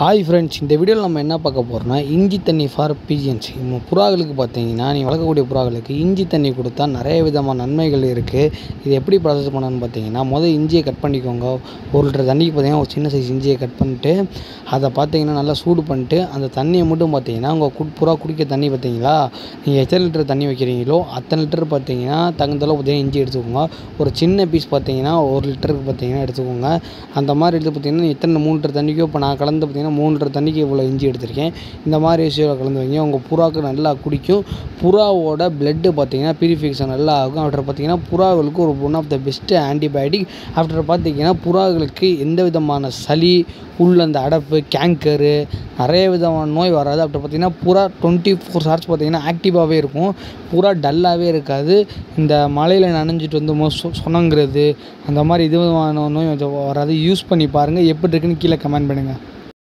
hi friends இந்த வீடியோவில் நம்ம என்ன பார்க்க போகிறோம்னா இஞ்சி தண்ணி ஃபார் பிஜியன்ஸ் நம்ம புறாக்களுக்கு பார்த்தீங்கன்னா நீ வளர்க்கக்கூடிய புறாக்களுக்கு இஞ்சி தண்ணி கொடுத்தா நிறைய விதமான நன்மைகள் இருக்குது இது எப்படி ப்ராசஸ் பண்ணணும்னு பார்த்தீங்கன்னா முதல் இஞ்சியை கட் பண்ணிக்கோங்க ஒரு லிட்டர் தண்ணிக்கு பார்த்தீங்கன்னா ஒரு சின்ன சைஸ் இஞ்சியை கட் பண்ணிட்டு அதை பார்த்தீங்கன்னா நல்லா சூடு பண்ணிட்டு அந்த தண்ணியை மட்டும் பார்த்தீங்கன்னா உங்கள் கு புறா குடிக்க தண்ணி பார்த்தீங்களா நீங்கள் எத்தனை லிட்டர் தண்ணி வைக்கிறீங்களோ அத்தனை லிட்டர் பார்த்தீங்கன்னா தகுந்தளவு பார்த்தீங்கன்னா இஞ்சி எடுத்துக்கோங்க ஒரு சின்ன பீஸ் பார்த்தீங்கன்னா ஒரு லிட்டருக்கு பார்த்தீங்கன்னா எடுத்துக்கோங்க அந்த மாதிரி எடுத்து பார்த்தீங்கன்னா எத்தனை மூணு லிட்டர் தண்ணிக்கோ இப்போ நான் கலந்து பார்த்தீங்கன்னா மூணு லிட்டர் தண்ணிக்கு இவ்வளோ இஞ்சி எடுத்திருக்கேன் இந்த மாதிரி விஷயம் கலந்து வைங்க உங்கள் புறாவுக்கு நல்லா குடிக்கும் புறாவோட பிளட்டு பார்த்தீங்கன்னா பியூரிஃபிகேஷன் நல்லா ஆகும் ஆஃப்டர் பார்த்தீங்கன்னா புறாவுகளுக்கு ஒரு one of the best antibiotic after பார்த்தீங்கன்னா புறாவுகளுக்கு எந்த விதமான சளி உள்ள அந்த அடப்பு கேங்கரு நிறைய விதமான நோய் வராது அப்படி பார்த்தீங்கன்னா புறா டுவெண்ட்டி ஃபோர் ஹவர்ஸ் பார்த்தீங்கன்னா ஆக்டிவாகவே இருக்கும் புறா டல்லாகவே இருக்காது இந்த மழையில் நனைஞ்சிட்டு வந்து மோ சொ சொனங்கிறது அந்த மாதிரி இது விதமான நோய் வந்து வராது யூஸ் பண்ணி பாருங்கள் எப்படி இருக்குன்னு கீழே கமெண்ட் பண்ணுங்கள்